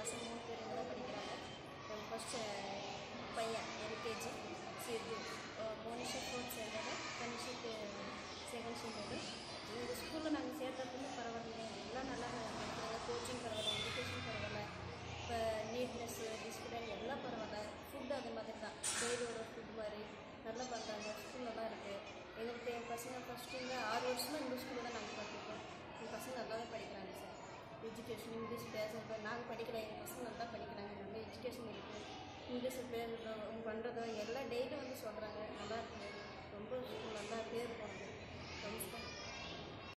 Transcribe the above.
பசங்க மூணு பேர் இங்கே தான் படிக்கிறாங்க ஃபஸ்ட்டு பையன் LKG Siddhu Monisha fourth standard கனிஷுக்கு செகண்ட் ஸ்டாண்டர்டு இந்த ஸ்கூலில் நாங்கள் சேர்த்ததுமே பரவாயில்ல எல்லாம் நல்லா படிக்கிறாங்க கோச்சிங் பரவாயில்ல எஜுகேஷன் பரவாயில்ல இப்போ நீட்னஸ்ஸு டிசிப்ளின் எல்லாம் பரவாயில்ல ஃபுட்டு அது மாதிரி தான் டெய்லியோட ஃபுட் மாதிரி நல்லா பண்ணுறாங்க ஸ்கூல் நல்லா இருக்குது எங்களுக்கு என் பசங்க ஃபஸ்ட்டு இங்கே ஆறு வருஷமாக இந்த ஸ்கூலில் தான் நாங்கள் படிக்கிறோம் எங்கள் பசங்க நல்லாவே படிக்கிறாங்க சார் எஜுகேஷன் இங்கிலீஷ் பேசுறது நாங்கள் படிக்கல எங்கள் பசங்க நல்லா படிக்கிறாங்க நல்ல எஜுகேஷன் இருக்குது இங்கிலீஷ் பேசுறதோ பண்ணுறதோ எல்லாம் டெய்லியும் வந்து சொல்கிறாங்க நல்லா இருக்குது ரொம்ப நல்லா பேர் போனது ரொம்ப